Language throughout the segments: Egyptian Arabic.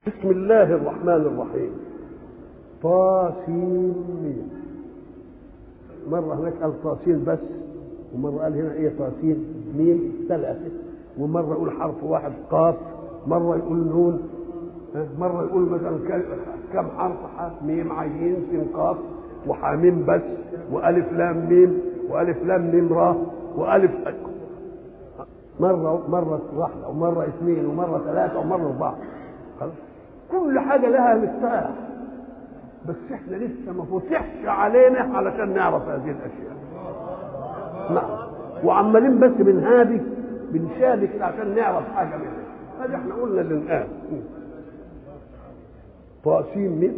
بسم الله الرحمن الرحيم طاسين مرة هناك قال طاسين بس ومرة قال هنا ايه طاسين ميم ثلاثة ومرة يقول حرف واحد قاف مرة يقول نون ها؟ مرة يقول مثلا كم حرف حاء ميم عين سين قاف وحاميم بس وألف لام ميم وألف لام ميم را وألف مرة مرة واحدة ومرة اثنين ومرة ثلاثة ومرة أربعة خلاص كل حاجة لها مفتاح بس احنا لسه ما فتحش علينا علشان نعرف هذه الاشياء نعم وعمالين بس بنهادي بنشارك عشان نعرف حاجه منها هذه احنا قلنا للان طاسين من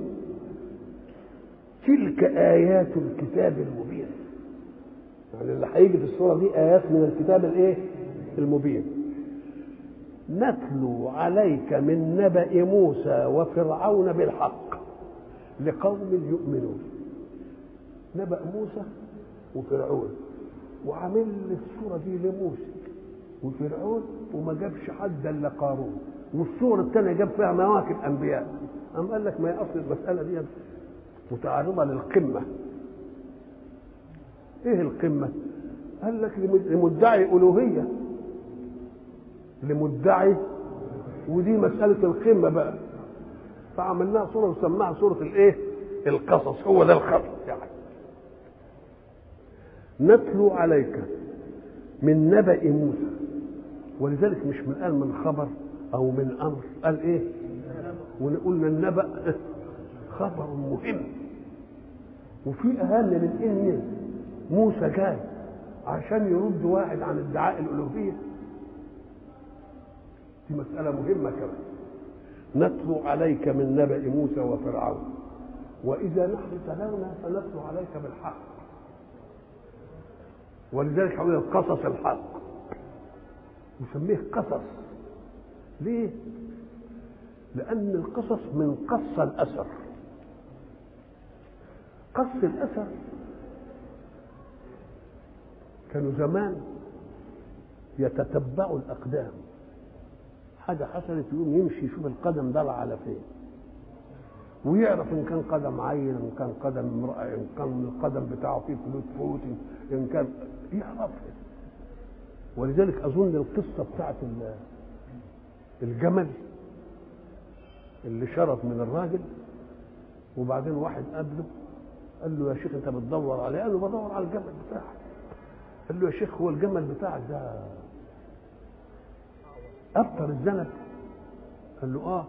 تلك ايات الكتاب المبين يعني اللي هيجي في الصوره دي ايات من الكتاب الايه المبين نتلو عليك من نبأ موسى وفرعون بالحق لقوم يؤمنون نبأ موسى وفرعون وعامل الصورة دي لموسى وفرعون وما جابش حد الا قارون والصورة الثانية جاب فيها مواكب أنبياء أم قال لك ما هي أصل المسألة دي متعرضة للقمة إيه القمة؟ قال لك لمدعي ألوهية لمدعي ودي مسألة القمة بقى فعملناها صورة وسماها صورة الإيه؟ القصص هو ده القصص يعني نتلو عليك من نبأ موسى ولذلك مش من قال من خبر أو من أمر قال إيه؟ وقلنا النبأ خبر مهم وفي أهم من إن موسى جاي عشان يرد واحد عن ادعاء الألوهية دي مسألة مهمة كمان نتلو عليك من نبأ موسى وفرعون وإذا نحن تلونا فنتلو عليك بالحق ولذلك حول القصص الحق نسميه قصص ليه؟ لأن القصص من قص الأثر قص الأثر كانوا زمان يتتبعوا الأقدام حاجة حصلت يقوم يمشي يشوف القدم ده على فين ويعرف ان كان قدم عين ان كان قدم امرأة ان كان القدم بتاعه فيه فلوت فوت ان كان يعرف ولذلك اظن القصة بتاعت الجمل اللي شرط من الراجل وبعدين واحد قابله قال له يا شيخ انت بتدور عليه قال له بدور على الجمل بتاعك قال له يا شيخ هو الجمل بتاعك ده ابطر الذنب قال له اه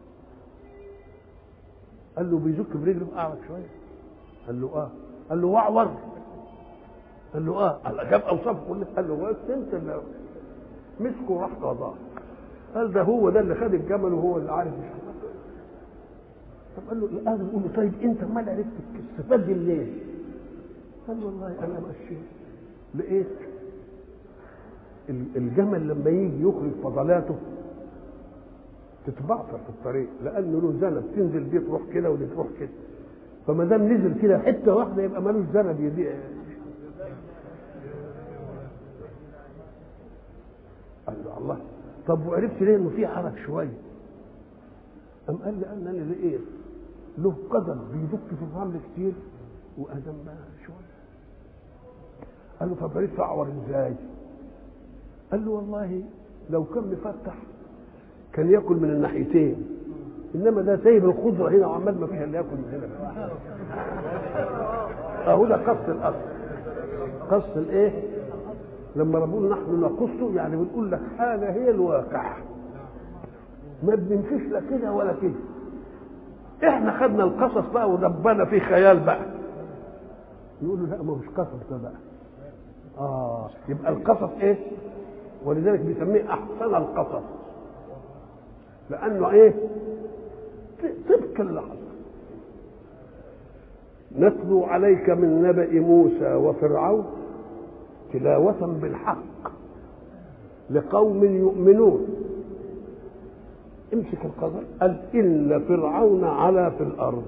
قال له بيزك برجله اعرف شويه قال له اه قال له واعور قال له اه قال جاب اوصاف كلها قال له بس انت اللي مسكه وراح قضاه قال ده هو ده اللي خد الجمل وهو اللي عارف مش طب قال له قال له طيب انت امال عرفت الصفات دي منين؟ قال والله انا ماشي لقيت الجمل لما يجي يخرج فضلاته تتبعثر في الطريق لانه له ذنب تنزل دي تروح كده ودي تروح كده فما دام نزل كده حته واحده يبقى ملوش ذنب يدي قال له الله طب وعرفت ليه انه في حرك شويه قام قال لي انا لقيت له قدم بيدك في الرمل كتير وقدم بقى شويه قال له طب عرفت اعور ازاي؟ قال له والله لو كان مفتح كان ياكل من الناحيتين انما ده سايب الخضره هنا وعمال ما فيش الا ياكل من هنا اهو ده قص الاصل قص الايه لما بنقول نحن نقصه يعني بنقول لك حاجه هي الواقع ما بنمشيش لا كده ولا كده احنا خدنا القصص بقى ودبنا فيه خيال بقى نقول له لا ما هوش قصص ده بقى اه يبقى القصص ايه ولذلك بيسميه احسن القصص لانه ايه طبق اللي حصل نتلو عليك من نبأ موسى وفرعون تلاوة بالحق لقوم يؤمنون امسك القضاء قال إن فرعون علا في الأرض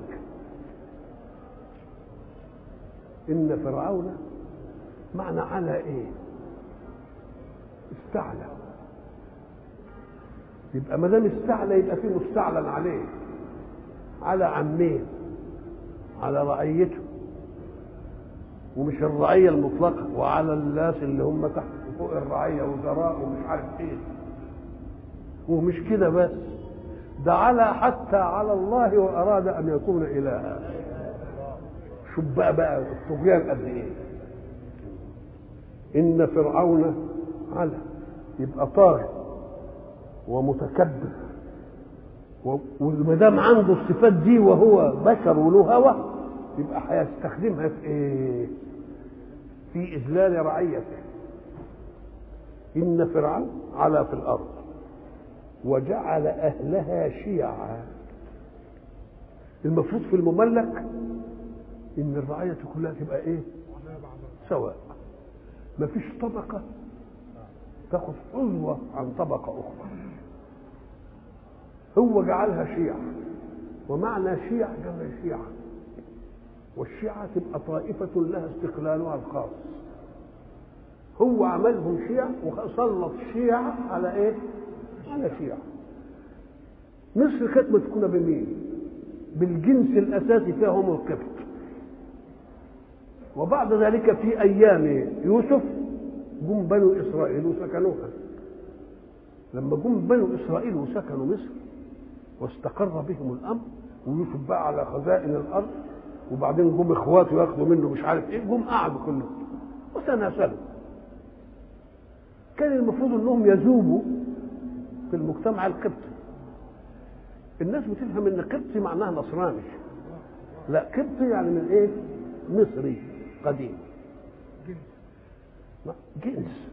إن فرعون معنى على إيه استعلى يبقى ما دام استعلى يبقى في مستعلن عليه على عمين على رعيته ومش الرعيه المطلقه وعلى الناس اللي هم تحت فوق الرعيه وزراء ومش عارف ايه ومش كده بس ده على حتى على الله واراد ان يكون الها شوف بقى بقى الطغيان قد ايه ان فرعون على يبقى طاغي ومتكبر وما دام عنده الصفات دي وهو بشر وله هوى يبقى هيستخدمها في ايه؟ في اذلال رعيته ان فرعون علا في الارض وجعل اهلها شيعا المفروض في المملك ان الرعيه كلها تبقى ايه؟ سواء ما فيش طبقه تاخذ عضوة عن طبقة أخرى هو جعلها شيعة ومعنى شيع جمع شيعة والشيعة تبقى طائفة لها استقلالها الخاص هو عملهم شيع وسلط شيعة على ايه؟ على شيعة مصر كانت مسكونة بمين؟ بالجنس الأساسي فيها هم القبط وبعد ذلك في أيام يوسف جم بنو اسرائيل وسكنوها لما جم بنو اسرائيل وسكنوا مصر واستقر بهم الامر ويوسف بقى على خزائن الارض وبعدين جم اخواته ياخدوا منه مش عارف ايه جم قعدوا كلهم وتناسلوا كان المفروض انهم يذوبوا في المجتمع القبطي الناس بتفهم ان قبطي معناها نصراني لا قبطي يعني من ايه مصري قديم جنس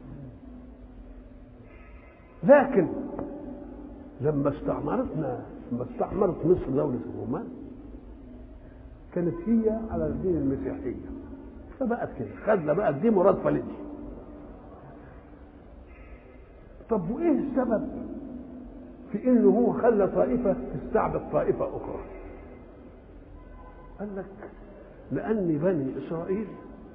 لكن لما استعمرتنا لما استعمرت مصر دولة الرومان كانت هي على الدين المسيحية فبقت كده خدنا بقى دي مرادفة لدي طب وايه السبب في انه هو خلى طائفة تستعبد طائفة أخرى قال لك لأن بني إسرائيل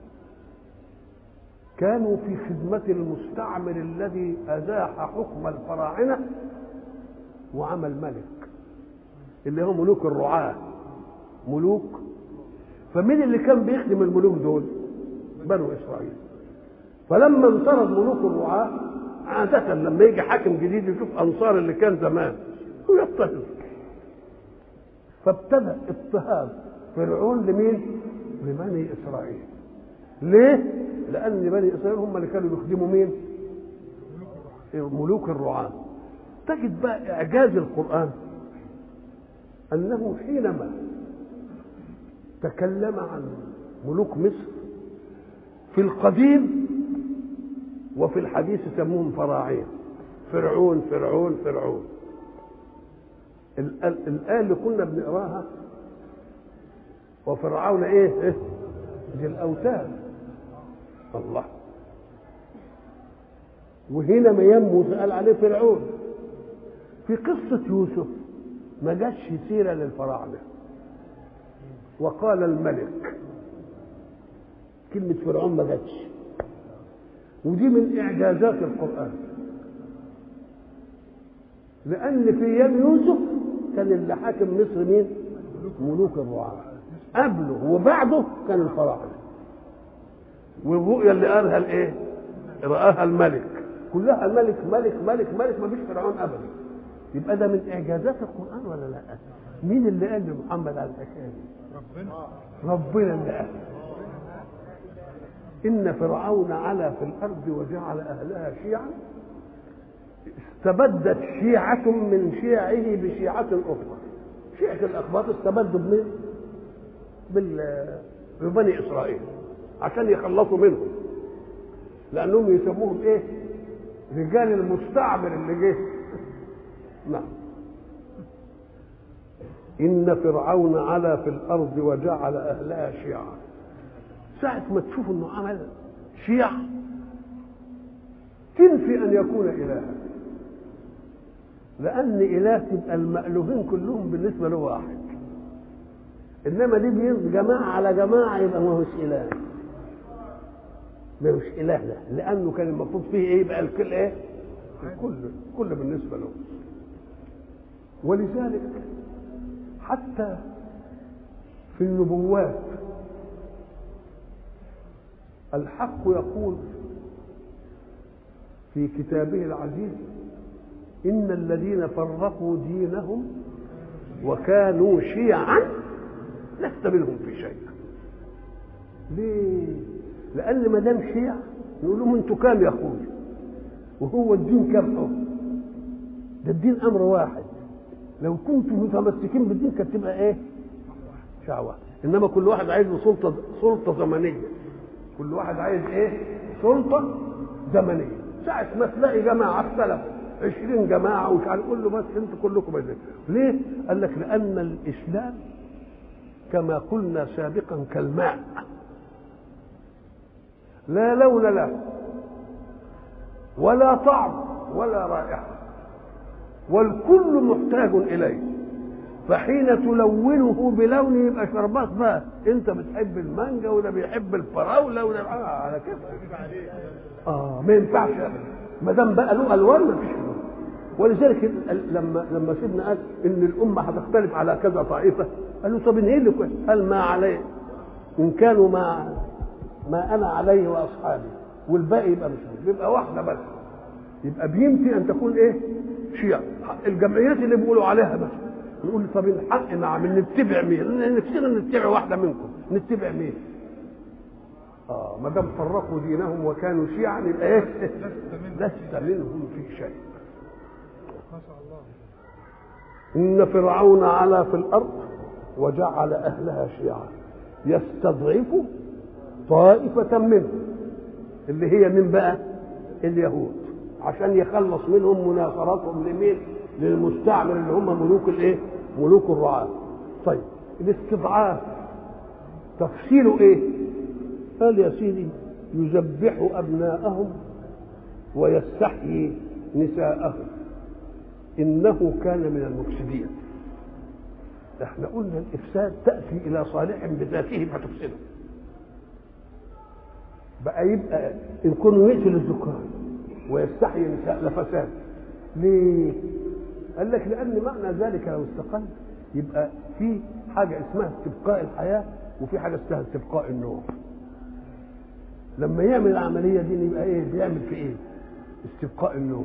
كانوا في خدمة المستعمر الذي أزاح حكم الفراعنة وعمل ملك اللي هم ملوك الرعاة ملوك فمين اللي كان بيخدم الملوك دول بنو إسرائيل فلما انطرد ملوك الرعاة عادة لما يجي حاكم جديد يشوف أنصار اللي كان زمان ويضطهد فابتدأ اضطهاد فرعون لمين؟ لبني إسرائيل ليه؟ لأن بني إسرائيل هم اللي كانوا يخدموا مين؟ ملوك الرعاة تجد بقى إعجاز القرآن أنه حينما تكلم عن ملوك مصر في القديم وفي الحديث سموهم فراعين فرعون فرعون فرعون الآية اللي كنا بنقراها وفرعون إيه؟ إيه؟ ذي الأوتاد الله وهنا ما يموت قال عليه فرعون في قصة يوسف ما جاتش سيرة للفراعنة وقال الملك كلمة فرعون ما جاتش ودي من إعجازات القرآن لأن في أيام يوسف كان اللي حاكم مصر مين؟ ملوك الرعاة قبله وبعده كان الفراعنة والرؤيا اللي قالها الايه؟ رآها الملك كلها ملك ملك ملك ملك ما فيش فرعون ابدا يبقى ده من اعجازات القران ولا لا؟ مين اللي قال لمحمد على الحكايه دي؟ ربنا ربنا اللي قال ان فرعون علا في الارض وجعل اهلها شيعا استبدت شيعة من شيعه بشيعة أخرى شيعة الأخباط استبدوا بمين؟ بال- ببني إسرائيل عشان يخلصوا منهم لأنهم يسموهم إيه؟ رجال المستعمر اللي جه نعم إن فرعون علا في الأرض وجعل أهلها شيعا ساعة ما تشوف إنه عمل شيع تنفي أن يكون إلها لأن إله تبقى المألوهين كلهم بالنسبة له واحد إنما دي بيرضي جماعة على جماعة يبقى ما هوش إله ما هوش إله ده لأنه كان المفروض فيه إيه يبقى الكل إيه؟ الكل كل بالنسبة له ولذلك حتى في النبوات الحق يقول في كتابه العزيز إن الذين فرقوا دينهم وكانوا شيعا لست منهم في شيء ليه؟ لأن ما دام شيع نقول لهم أنتوا كام يا أخوي وهو الدين كام حكم ده الدين أمر واحد لو كنتم متمسكين بالدين كانت تبقى إيه؟ شعوة إنما كل واحد عايز له سلطة سلطة زمنية كل واحد عايز إيه؟ سلطة زمنية ساعة ما تلاقي جماعة اختلفوا 20 جماعة ومش عارف قول له بس انتوا كلكم زي ليه؟ قال لك لأن الإسلام كما قلنا سابقا كالماء لا لون له ولا طعم ولا رائحة والكل محتاج إليه فحين تلونه بلون يبقى شربات بقى انت بتحب المانجا وده بيحب الفراوله وده آه على كده اه ما ينفعش ما دام بقى له الوان ما فيش لون ولذلك لما لما سيدنا قال ان الامه هتختلف على كذا طائفه قال له طب ايه اللي كويس؟ قال ما عليه ان كانوا ما ما انا عليه واصحابي والباقي يبقى مش يبقى واحده بس يبقى بيمكن ان تكون ايه؟ شيعة الجمعيات اللي بيقولوا عليها بس نقول طب الحق نعم نتبع مين؟ نفسنا نتبع واحده منكم نتبع مين؟ اه ما دام فرقوا دينهم وكانوا شيعا يبقى ايه؟ لست منهم في شيء ما شاء الله إن فرعون علا في الأرض وجعل أهلها شيعا يستضعف طائفة منهم اللي هي من بقى اليهود عشان يخلص منهم مناصرتهم لمين للمستعمر اللي هم ملوك الايه ملوك الرعاة طيب الاستضعاف تفصيله ايه قال يا سيدي يذبح أبناءهم ويستحيي نساءهم انه كان من المفسدين احنا قلنا الافساد تاتي الى صالح بذاته فتفسده بقى يبقى ان كانوا يقتل الذكران ويستحيي النساء لفساد ليه قال لك لان معنى ذلك لو استقل يبقى في حاجه اسمها استبقاء الحياه وفي حاجه اسمها استبقاء النور لما يعمل العمليه دي يبقى ايه بيعمل في ايه استبقاء النور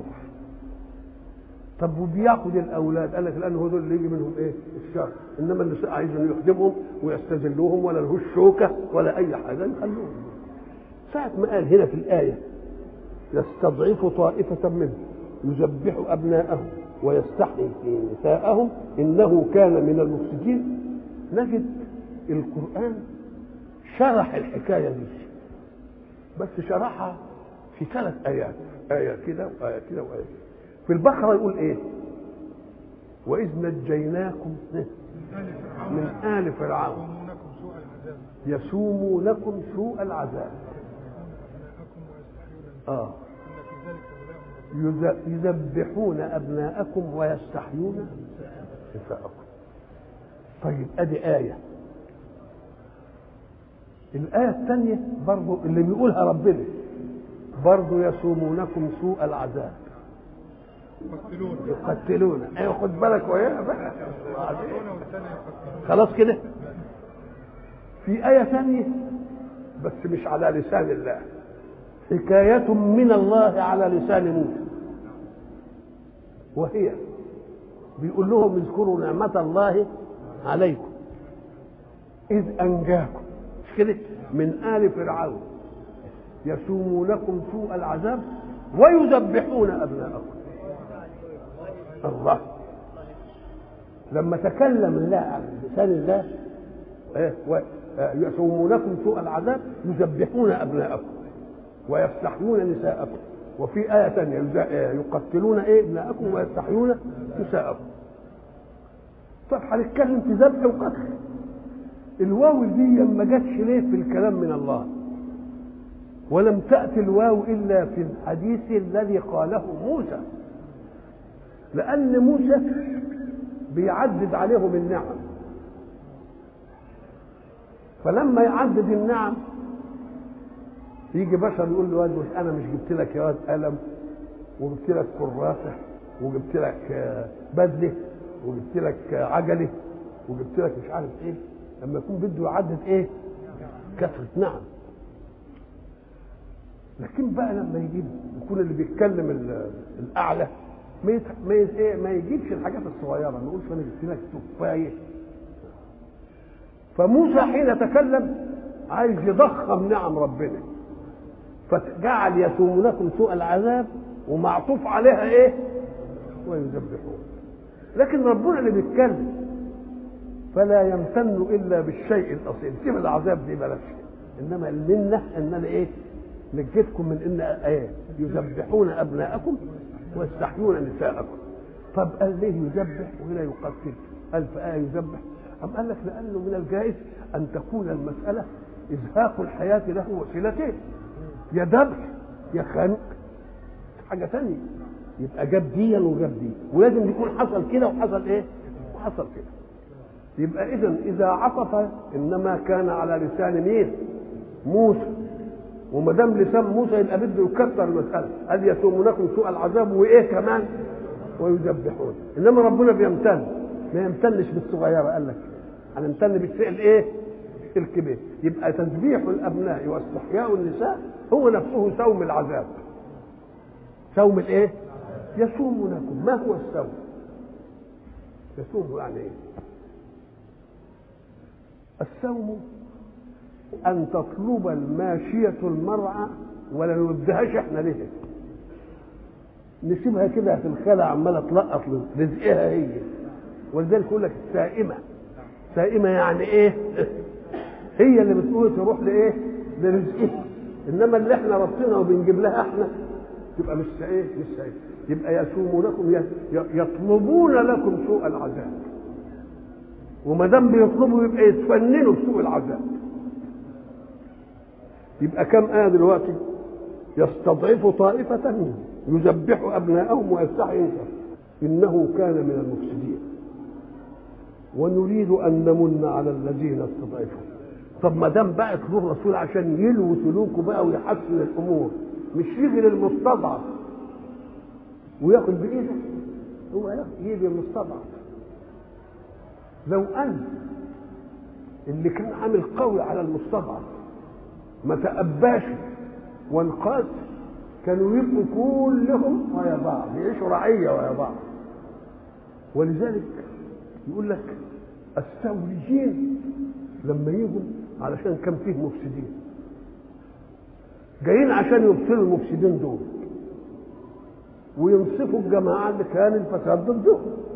طب وبياخد الاولاد قال لك لان هو دول اللي يجي منهم ايه الشر انما النساء عايزهم يخدمهم ويستذلوهم ولا لهوش شوكه ولا اي حاجه يخلوهم ساعة ما قال هنا في الآية يستضعف طائفة منهم يذبح أبناءهم ويستحيي نساءهم إنه كان من المفسدين نجد القرآن شرح الحكاية دي بس شرحها في ثلاث آيات آية كده وآية كده وآية كده في البقرة يقول إيه وإذ نجيناكم من آل فرعون يسومونكم سوء العذاب يسومونكم سوء العذاب أبناءكم ويستحيون آه إن في ذلك بلاء من ربكم. يذ- يذبحون أبناءكم ويستحيون نساءكم طيب أدي آية الآية الثانية برضو اللي بيقولها ربنا برضو يسومونكم سوء العذاب يقتلون يقتلون ايوه خد بالك وياه بقى يقتلون والثاني يقتلون خلاص كده في آية ثانية بس مش على لسان الله حكاية من الله على لسان موسى وهي بيقول لهم اذكروا نعمة الله عليكم إذ أنجاكم مش كده من آل فرعون يسومونكم سوء العذاب ويذبحون أبناءكم الله لما تكلم الله عن لسان الله إيه؟ و- آه، يسومونكم سوء العذاب يذبحون ابناءكم ويستحيون نساءكم وفي آية ثانية يز- آه، يقتلون ايه ابناءكم ويستحيون نساءكم طب هنتكلم في ذبح وقتل الواو دي ما جاتش ليه في الكلام من الله ولم تأتي الواو إلا في الحديث الذي قاله موسى لأن موسى بيعدد عليهم النعم فلما يعدد النعم يجي بشر يقول له واد انا مش جبت لك يا واد قلم وجبت لك كراسه وجبت لك آه، بدله وجبت لك عجله وجبت لك مش عارف ايه لما يكون بده يعدد ايه كثره نعم لكن بقى لما يجيب يكون اللي بيتكلم ال- الاعلى ما يت... ما, يت... إيه؟ ما يجيبش الحاجات الصغيره ما يقولش انا جبت لك تفايه فموسى حين تكلم عايز يضخم نعم ربنا فجعل يسومونكم سوء العذاب ومعطوف عليها ايه ويذبحون لكن ربنا اللي بيتكلم فلا يمتن الا بالشيء الاصيل سيب العذاب دي بلاش انما المنه ان انا ايه نجيتكم من ان ايه يذبحون ابناءكم ويستحيون نساءكم طب قال ليه يذبح وهنا يقتل قال فآية يذبح أم قال لك لأنه من الجائز أن تكون المسألة إزهاق الحياة له وسيلتين يا ذبح يا خنق حاجة ثانية يبقى جاب ديا وجاب دي ولازم يكون حصل كده وحصل ايه؟ وحصل كده يبقى إذا إذا عطف إنما كان على لسان مين؟ موسى وما دام لسان موسى يبقى بده يكثر المسألة قال يسومونكم سوء العذاب وإيه كمان؟ ويذبحون إنما ربنا بيمتن ما يمتنش بالصغيرة قال لك هنمتن بالشيء الإيه؟ الكبير يبقى تذبيح الأبناء واستحياء النساء هو نفسه سوم العذاب سوم الإيه؟ يسومونكم ما هو السوم؟ يسوم يعني إيه؟ السوم أن تطلب الماشية المرعى ولا نودهاش احنا ليه نسيبها كده في الخلا عمالة تلقط رزقها هي ولذلك يقول لك السائمة سائمة يعني ايه هي اللي بتقول تروح لايه لرزقها انما اللي احنا ربطنا وبنجيب لها احنا تبقى مش ايه مش سائمة يبقى يسومونكم يطلبون لكم سوء العذاب وما دام بيطلبوا يبقى يتفننوا بسوء العذاب يبقى كم آية دلوقتي يستضعف طائفة منهم يذبح أبناءهم ويستحيي نساءهم إنه كان من المفسدين ونريد أن نمن على الذين استضعفوا طب ما دام بعت له رسول عشان يلوي سلوكه بقى ويحسن الأمور مش يجي للمستضعف وياخد بإيده هو يجي المستضعف لو أن اللي كان عامل قوي على المستضعف ما تأباش وانقاذ كانوا يبقوا كلهم ويا بعض يعيشوا رعية ويا بعض ولذلك يقول لك الثوريين لما يجوا علشان كان فيه مفسدين جايين عشان يبطلوا المفسدين دول وينصفوا الجماعة اللي كان الفساد ضدهم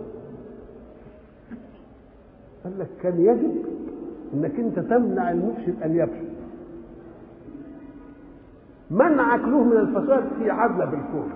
قال لك كان يجب انك انت تمنع المفسد ان يفسد منعك له من الفساد في عدل بالكون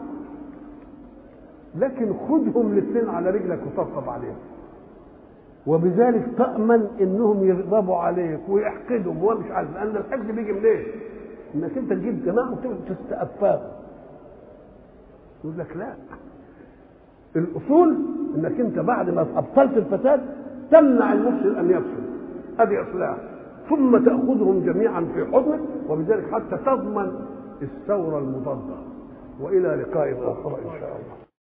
لكن خدهم الاثنين على رجلك وطبطب عليهم وبذلك تأمن انهم يغضبوا عليك ويحقدهم ومش عارف لان الحقد بيجي منين؟ انك انت تجيب جماعه وتستأفاهم يقول لك لا الاصول انك انت بعد ما ابطلت الفساد تمنع المفسد ان يفسد هذه اصلاح ثم تاخذهم جميعا في حضنك وبذلك حتى تضمن الثوره المضاده والى لقاء اخر ان شاء الله